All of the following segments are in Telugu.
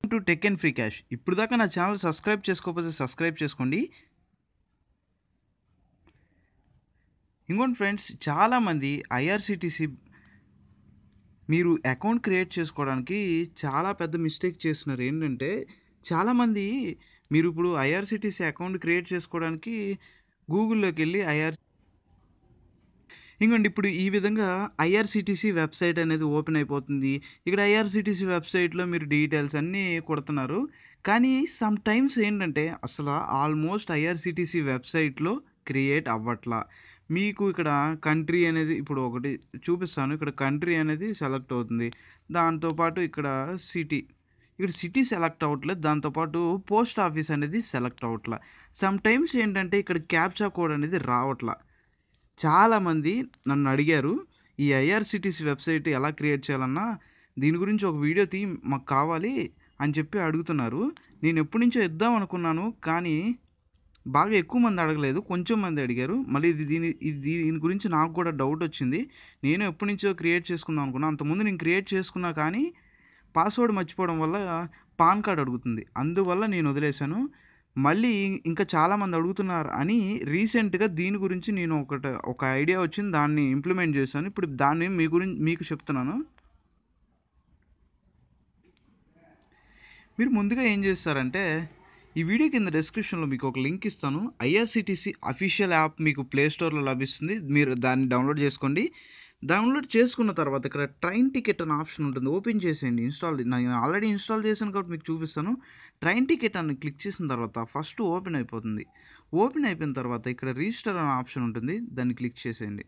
to tech and free cash ఇప్పుడు దాకా నా ఛానల్ సబ్స్క్రైబ్ చేసుకోకపోతే సబ్స్క్రైబ్ చేసుకోండి ఇంకోటి ఫ్రెండ్స్ చాలామంది ఐఆర్సిటీసీ మీరు అకౌంట్ క్రియేట్ చేసుకోవడానికి చాలా పెద్ద మిస్టేక్ చేస్తున్నారు ఏంటంటే చాలామంది మీరు ఇప్పుడు ఐఆర్సిటీసీ అకౌంట్ క్రియేట్ చేసుకోవడానికి గూగుల్లోకి వెళ్ళి ఐఆర్ ఇంకోండి ఇప్పుడు ఈ విధంగా ఐఆర్సిటీసీ వెబ్సైట్ అనేది ఓపెన్ అయిపోతుంది ఇక్కడ ఐఆర్సిటీసీ వెబ్సైట్లో మీరు డీటెయిల్స్ అన్నీ కొడుతున్నారు కానీ సమ్ టైమ్స్ ఏంటంటే అసలు ఆల్మోస్ట్ ఐఆర్సిటీసీ వెబ్సైట్లో క్రియేట్ అవ్వట్లా మీకు ఇక్కడ కంట్రీ అనేది ఇప్పుడు ఒకటి చూపిస్తాను ఇక్కడ కంట్రీ అనేది సెలెక్ట్ అవుతుంది దాంతోపాటు ఇక్కడ సిటీ ఇక్కడ సిటీ సెలెక్ట్ అవ్వట్లేదు దాంతోపాటు పోస్ట్ ఆఫీస్ అనేది సెలెక్ట్ అవ్వట్లా సమ్ టైమ్స్ ఏంటంటే ఇక్కడ క్యాప్చా కోడ్ అనేది రావట్లా చాలామంది నన్ను అడిగారు ఈ ఐఆర్సిటీసీ వెబ్సైట్ ఎలా క్రియేట్ చేయాలన్నా దీని గురించి ఒక వీడియో తీ మాకు కావాలి అని చెప్పి అడుగుతున్నారు నేను ఎప్పటి నుంచో ఇద్దాం అనుకున్నాను కానీ బాగా ఎక్కువ మంది అడగలేదు కొంచెం మంది అడిగారు మళ్ళీ ఇది దీని ఇది దీని గురించి నాకు కూడా డౌట్ వచ్చింది నేను ఎప్పటి నుంచో క్రియేట్ చేసుకుందాం అనుకున్నా అంతకుముందు నేను క్రియేట్ చేసుకున్నా కానీ పాస్వర్డ్ మర్చిపోవడం వల్ల పాన్ కార్డ్ అడుగుతుంది అందువల్ల నేను వదిలేశాను మళ్ళీ ఇంకా చాలామంది అడుగుతున్నారు అని రీసెంట్గా దీని గురించి నేను ఒకటి ఒక ఐడియా వచ్చింది దాన్ని ఇంప్లిమెంట్ చేశాను ఇప్పుడు దాన్ని మీ గురించి మీకు చెప్తున్నాను మీరు ముందుగా ఏం చేస్తారంటే ఈ వీడియో కింద డిస్క్రిప్షన్లో మీకు ఒక లింక్ ఇస్తాను ఐఆర్సిటీసీ అఫీషియల్ యాప్ మీకు ప్లే స్టోర్లో లభిస్తుంది మీరు దాన్ని డౌన్లోడ్ చేసుకోండి డౌన్లోడ్ చేసుకున్న తర్వాత ఇక్కడ ట్రైన్ టికెట్ అనే ఆప్షన్ ఉంటుంది ఓపెన్ చేసేయండి ఇన్స్టాల్ నేను ఆల్రెడీ ఇన్స్టాల్ చేశాను కాబట్టి మీకు చూపిస్తాను ట్రైన్ టికెట్ అని క్లిక్ చేసిన తర్వాత ఫస్ట్ ఓపెన్ అయిపోతుంది ఓపెన్ అయిపోయిన తర్వాత ఇక్కడ రిజిస్టర్ అనే ఆప్షన్ ఉంటుంది దాన్ని క్లిక్ చేసేయండి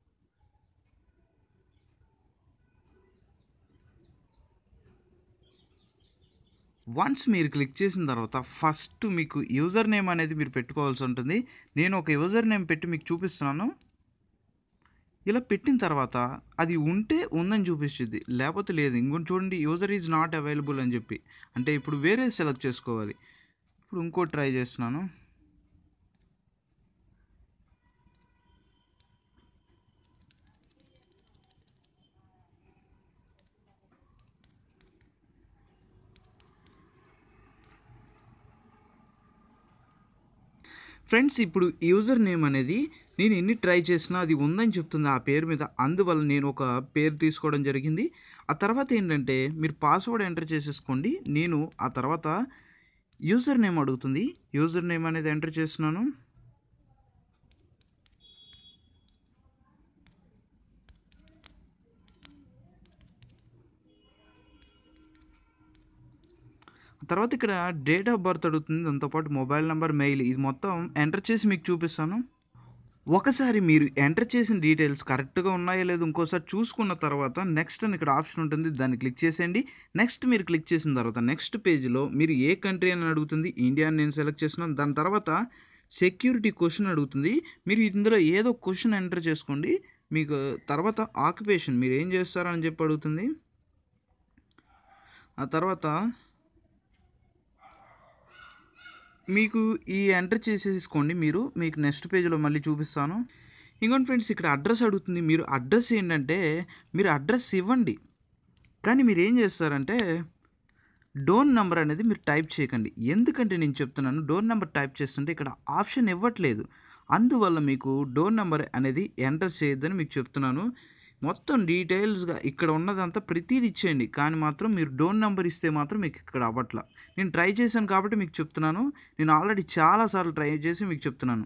వన్స్ మీరు క్లిక్ చేసిన తర్వాత ఫస్ట్ మీకు యూజర్ నేమ్ అనేది మీరు పెట్టుకోవాల్సి ఉంటుంది నేను ఒక యూజర్ నేమ్ పెట్టి మీకు చూపిస్తున్నాను ఇలా పెట్టిన తర్వాత అది ఉంటే ఉందని చూపిస్తుంది లేకపోతే లేదు ఇంకోటి చూడండి యూజర్ ఈజ్ నాట్ అవైలబుల్ అని చెప్పి అంటే ఇప్పుడు వేరే సెలెక్ట్ చేసుకోవాలి ఇప్పుడు ఇంకోటి ట్రై చేస్తున్నాను ఫ్రెండ్స్ ఇప్పుడు యూజర్ నేమ్ అనేది నేను ఎన్ని ట్రై చేసినా అది ఉందని చెప్తుంది ఆ పేరు మీద అందువల్ల నేను ఒక పేరు తీసుకోవడం జరిగింది ఆ తర్వాత ఏంటంటే మీరు పాస్వర్డ్ ఎంటర్ చేసేసుకోండి నేను ఆ తర్వాత యూజర్ నేమ్ అడుగుతుంది యూజర్ నేమ్ అనేది ఎంటర్ చేస్తున్నాను తర్వాత ఇక్కడ డేట్ ఆఫ్ బర్త్ అడుగుతుంది దాంతోపాటు మొబైల్ నెంబర్ మెయిల్ ఇది మొత్తం ఎంటర్ చేసి మీకు చూపిస్తాను ఒకసారి మీరు ఎంటర్ చేసిన డీటెయిల్స్ కరెక్ట్గా ఉన్నాయో లేదో ఇంకోసారి చూసుకున్న తర్వాత నెక్స్ట్ అని ఇక్కడ ఆప్షన్ ఉంటుంది దాన్ని క్లిక్ చేసేయండి నెక్స్ట్ మీరు క్లిక్ చేసిన తర్వాత నెక్స్ట్ పేజ్లో మీరు ఏ కంట్రీ అని అడుగుతుంది ఇండియా అని నేను సెలెక్ట్ చేస్తున్నాను దాని తర్వాత సెక్యూరిటీ క్వశ్చన్ అడుగుతుంది మీరు ఇందులో ఏదో క్వశ్చన్ ఎంటర్ చేసుకోండి మీకు తర్వాత ఆక్యుపేషన్ మీరు ఏం చేస్తారని చెప్పి అడుగుతుంది ఆ తర్వాత మీకు ఈ ఎంటర్ చేసేసుకోండి మీరు మీకు నెక్స్ట్ పేజ్లో మళ్ళీ చూపిస్తాను ఇంకోటి ఫ్రెండ్స్ ఇక్కడ అడ్రస్ అడుగుతుంది మీరు అడ్రస్ ఏంటంటే మీరు అడ్రస్ ఇవ్వండి కానీ మీరు ఏం చేస్తారంటే డోర్ నెంబర్ అనేది మీరు టైప్ చేయకండి ఎందుకంటే నేను చెప్తున్నాను డోర్ నెంబర్ టైప్ చేస్తుంటే ఇక్కడ ఆప్షన్ ఇవ్వట్లేదు అందువల్ల మీకు డోర్ నెంబర్ అనేది ఎంటర్ చేయొద్దని మీకు చెప్తున్నాను మొత్తం డీటెయిల్స్గా ఇక్కడ ఉన్నదంతా ప్రతిదీ ఇచ్చేయండి కానీ మాత్రం మీరు డోర్ నెంబర్ ఇస్తే మాత్రం మీకు ఇక్కడ అవ్వట్లా నేను ట్రై చేశాను కాబట్టి మీకు చెప్తున్నాను నేను ఆల్రెడీ చాలాసార్లు ట్రై చేసి మీకు చెప్తున్నాను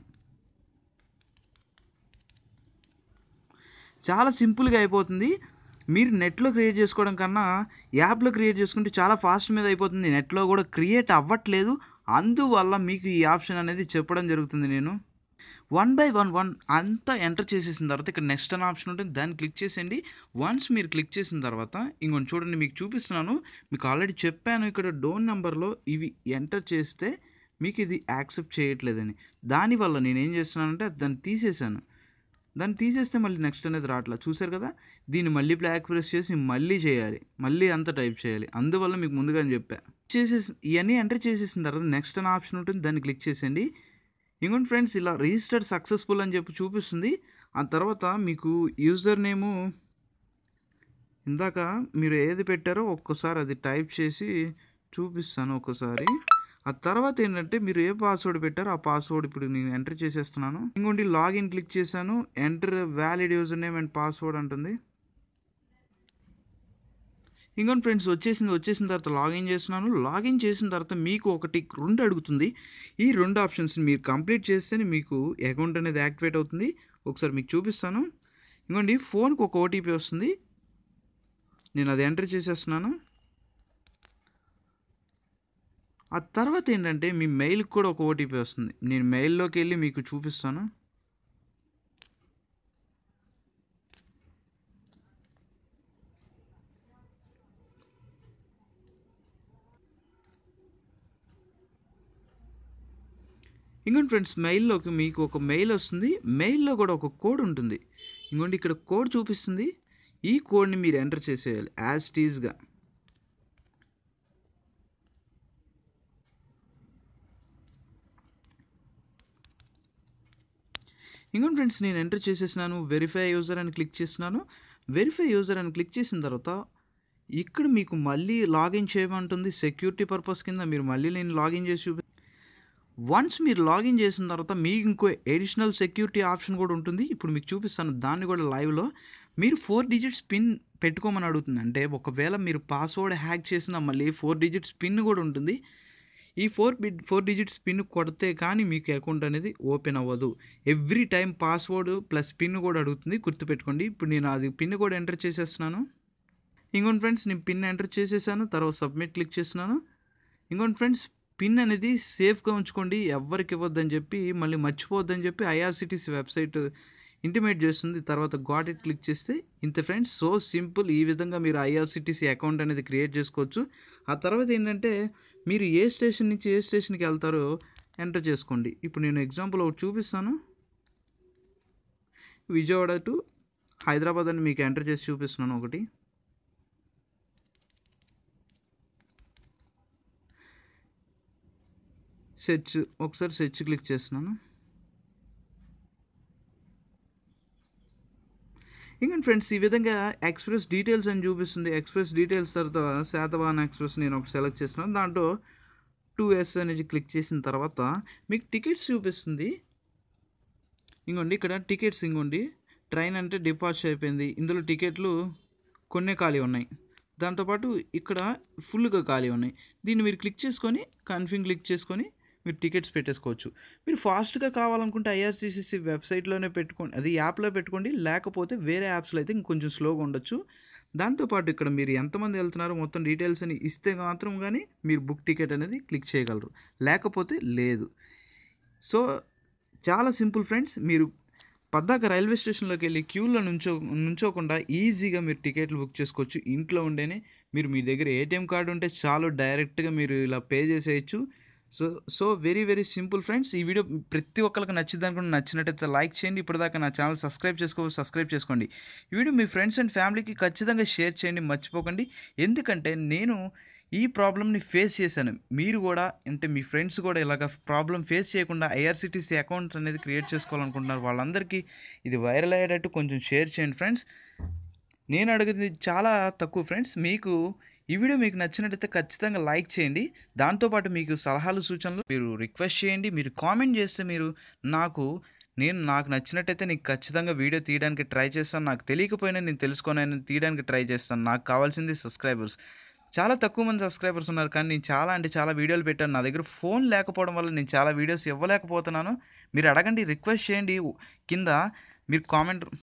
చాలా సింపుల్గా అయిపోతుంది మీరు నెట్లో క్రియేట్ చేసుకోవడం కన్నా యాప్లో క్రియేట్ చేసుకుంటే చాలా ఫాస్ట్ మీద అయిపోతుంది నెట్లో కూడా క్రియేట్ అవ్వట్లేదు అందువల్ల మీకు ఈ ఆప్షన్ అనేది చెప్పడం జరుగుతుంది నేను వన్ బై వన్ వన్ అంతా ఎంటర్ చేసేసిన తర్వాత ఇక్కడ నెక్స్ట్ అనే ఆప్షన్ ఉంటుంది దాన్ని క్లిక్ చేసేయండి వన్స్ మీరు క్లిక్ చేసిన తర్వాత ఇంకొంచెం చూడండి మీకు చూపిస్తున్నాను మీకు ఆల్రెడీ చెప్పాను ఇక్కడ డోన్ నెంబర్లో ఇవి ఎంటర్ చేస్తే మీకు ఇది యాక్సెప్ట్ చేయట్లేదని దానివల్ల నేను ఏం చేస్తున్నానంటే దాన్ని తీసేసాను దాన్ని తీసేస్తే మళ్ళీ నెక్స్ట్ అనేది రావట్లా చూసారు కదా దీన్ని మళ్ళీ బ్లాక్ ప్రెస్ చేసి మళ్ళీ చేయాలి మళ్ళీ అంతా టైప్ చేయాలి అందువల్ల మీకు ముందుగానే చెప్పా చేసేసి ఇవన్నీ ఎంటర్ చేసేసిన తర్వాత నెక్స్ట్ అనే ఆప్షన్ ఉంటుంది దాన్ని క్లిక్ చేసేయండి ఇంకోటి ఫ్రెండ్స్ ఇలా రిజిస్టర్డ్ సక్సెస్ఫుల్ అని చెప్పి చూపిస్తుంది ఆ తర్వాత మీకు యూజర్ నేము ఇందాక మీరు ఏది పెట్టారో ఒక్కసారి అది టైప్ చేసి చూపిస్తాను ఒకసారి ఆ తర్వాత ఏంటంటే మీరు ఏ పాస్వర్డ్ పెట్టారో ఆ పాస్వర్డ్ ఇప్పుడు నేను ఎంటర్ చేసేస్తున్నాను ఇంకోటి లాగిన్ క్లిక్ చేశాను enter valid user name and password అంటుంది ఇంకోటి ఫ్రెండ్స్ వచ్చేసింది వచ్చేసిన తర్వాత లాగిన్ చేస్తున్నాను లాగిన్ చేసిన తర్వాత మీకు ఒకటి రెండు అడుగుతుంది ఈ రెండు ఆప్షన్స్ మీరు కంప్లీట్ చేస్తేనే మీకు అకౌంట్ అనేది యాక్టివేట్ అవుతుంది ఒకసారి మీకు చూపిస్తాను ఇంకోండి ఫోన్కి ఒక ఓటీపీ వస్తుంది నేను అది ఎంటర్ చేసేస్తున్నాను ఆ తర్వాత ఏంటంటే మీ మెయిల్కి కూడా ఒక ఓటీపీ వస్తుంది నేను మెయిల్లోకి వెళ్ళి మీకు చూపిస్తాను ఇంకోటి ఫ్రెండ్స్ మెయిల్లోకి మీకు ఒక మెయిల్ వస్తుంది మెయిల్లో కూడా ఒక కోడ్ ఉంటుంది ఇంకోటి ఇక్కడ కోడ్ చూపిస్తుంది ఈ కోడ్ని మీరు ఎంటర్ చేసేయాలి యాజ్ టీజ్గా ఇంకోటి ఫ్రెండ్స్ నేను ఎంటర్ చేసేసినాను వెరిఫై యూజర్ అని క్లిక్ చేసినాను వెరిఫై యూజర్ అని క్లిక్ చేసిన తర్వాత ఇక్కడ మీకు మళ్ళీ లాగిన్ చేయమంటుంది సెక్యూరిటీ పర్పస్ కింద మీరు మళ్ళీ నేను లాగిన్ చేసి చూపి వన్స్ మీరు లాగిన్ చేసిన తర్వాత మీకు ఇంకో ఎడిషనల్ సెక్యూరిటీ ఆప్షన్ కూడా ఉంటుంది ఇప్పుడు మీకు చూపిస్తాను దాన్ని కూడా లైవ్లో మీరు ఫోర్ డిజిట్స్ పిన్ పెట్టుకోమని అడుగుతుంది అంటే ఒకవేళ మీరు పాస్వర్డ్ హ్యాక్ చేసిన మళ్ళీ ఫోర్ డిజిట్స్ పిన్ కూడా ఉంటుంది ఈ four bit four digits pin కొడితే కానీ మీకు అకౌంట్ అనేది ఓపెన్ అవ్వదు every time password plus pin కూడా అడుగుతుంది గుర్తుపెట్టుకోండి ఇప్పుడు నేను అది పిన్ కూడా ఎంటర్ చేసేస్తున్నాను ఇంకోటి ఫ్రెండ్స్ నేను పిన్ ఎంటర్ చేసేసాను తర్వాత సబ్మిట్ క్లిక్ చేస్తున్నాను ఇంకోటి ఫ్రెండ్స్ పిన్ అనేది సేఫ్గా ఉంచుకోండి ఎవరికి ఇవ్వద్దని చెప్పి మళ్ళీ మర్చిపోవద్దని చెప్పి ఐఆర్సిటీసీ వెబ్సైట్ ఇంటిమేట్ చేస్తుంది తర్వాత గాట్ ఇట్ క్లిక్ చేస్తే ఇంత ఫ్రెండ్స్ సో సింపుల్ ఈ విధంగా మీరు ఐఆర్సిటీసీ అకౌంట్ అనేది క్రియేట్ చేసుకోవచ్చు ఆ తర్వాత ఏంటంటే మీరు ఏ స్టేషన్ నుంచి ఏ స్టేషన్కి వెళ్తారో ఎంటర్ చేసుకోండి ఇప్పుడు నేను ఎగ్జాంపుల్ ఒకటి చూపిస్తాను విజయవాడ టు హైదరాబాద్ అని మీకు ఎంటర్ చేసి చూపిస్తున్నాను ఒకటి సెర్చ్ ఒకసారి సెర్చ్ క్లిక్ చేస్తున్నాను ఇంకా ఫ్రెండ్స్ ఈ విధంగా ఎక్స్ప్రెస్ డీటెయిల్స్ అని చూపిస్తుంది ఎక్స్ప్రెస్ డీటెయిల్స్ తర్వాత శాతవాహన ఎక్స్ప్రెస్ నేను ఒకటి సెలెక్ట్ చేస్తున్నాను దాంట్లో టూ ఎస్ అనేది క్లిక్ చేసిన తర్వాత మీకు టికెట్స్ చూపిస్తుంది ఇంకోండి ఇక్కడ టికెట్స్ ఇంకోండి ట్రైన్ అంటే డిపాజిట్ అయిపోయింది ఇందులో టికెట్లు కొన్నే ఖాళీ ఉన్నాయి దాంతోపాటు ఇక్కడ ఫుల్గా ఖాళీ ఉన్నాయి దీన్ని మీరు క్లిక్ చేసుకొని కన్ఫింగ్ క్లిక్ చేసుకొని మీరు టికెట్స్ పెట్టేసుకోవచ్చు మీరు ఫాస్ట్గా కావాలనుకుంటే ఐఆర్సీసీసీ వెబ్సైట్లోనే పెట్టుకోండి అది యాప్లో పెట్టుకోండి లేకపోతే వేరే యాప్స్లో అయితే ఇంకొంచెం స్లోగా ఉండొచ్చు దాంతోపాటు ఇక్కడ మీరు ఎంతమంది వెళ్తున్నారో మొత్తం డీటెయిల్స్ అని ఇస్తే మాత్రం కానీ మీరు బుక్ టికెట్ అనేది క్లిక్ చేయగలరు లేకపోతే లేదు సో చాలా సింపుల్ ఫ్రెండ్స్ మీరు పద్దాక రైల్వే స్టేషన్లోకి వెళ్ళి క్యూలో నుంచో నుంచోకుండా ఈజీగా మీరు టికెట్లు బుక్ చేసుకోవచ్చు ఇంట్లో ఉండేనే మీరు మీ దగ్గర ఏటీఎం కార్డు ఉంటే చాలు డైరెక్ట్గా మీరు ఇలా పే చేసేయచ్చు so so very very simple friends ఈ వీడియో ప్రతి ఒక్కరికి నచ్చింది అనుకుంటే నచ్చినట్టయితే లైక్ చేయండి ఇప్పటిదాకా నా ఛానల్ సబ్స్క్రైబ్ చేసుకో సబ్స్క్రైబ్ చేసుకోండి ఈ వీడియో మీ ఫ్రెండ్స్ అండ్ ఫ్యామిలీకి ఖచ్చితంగా షేర్ చేయండి మర్చిపోకండి ఎందుకంటే నేను ఈ ప్రాబ్లమ్ని ఫేస్ చేశాను మీరు కూడా అంటే మీ ఫ్రెండ్స్ కూడా ఇలాగ ప్రాబ్లం ఫేస్ చేయకుండా ఐఆర్సిటీసీ అకౌంట్ అనేది క్రియేట్ చేసుకోవాలనుకుంటున్నారు వాళ్ళందరికీ ఇది వైరల్ అయ్యేటట్టు కొంచెం షేర్ చేయండి ఫ్రెండ్స్ నేను అడిగేది చాలా తక్కువ ఫ్రెండ్స్ మీకు ఈ వీడియో మీకు నచ్చినట్టయితే ఖచ్చితంగా లైక్ చేయండి దాంతోపాటు మీకు సలహాలు సూచనలు మీరు రిక్వెస్ట్ చేయండి మీరు కామెంట్ చేస్తే మీరు నాకు నేను నాకు నచ్చినట్టయితే నీకు ఖచ్చితంగా వీడియో తీయడానికి ట్రై చేస్తాను నాకు తెలియకపోయినా నేను తెలుసుకోనని తీయడానికి ట్రై చేస్తాను నాకు కావాల్సింది సబ్స్క్రైబర్స్ చాలా తక్కువ మంది సబ్స్క్రైబర్స్ ఉన్నారు కానీ నేను చాలా అంటే చాలా వీడియోలు పెట్టాను నా దగ్గర ఫోన్ లేకపోవడం వల్ల నేను చాలా వీడియోస్ ఇవ్వలేకపోతున్నాను మీరు అడగండి రిక్వెస్ట్ చేయండి కింద మీరు కామెంట్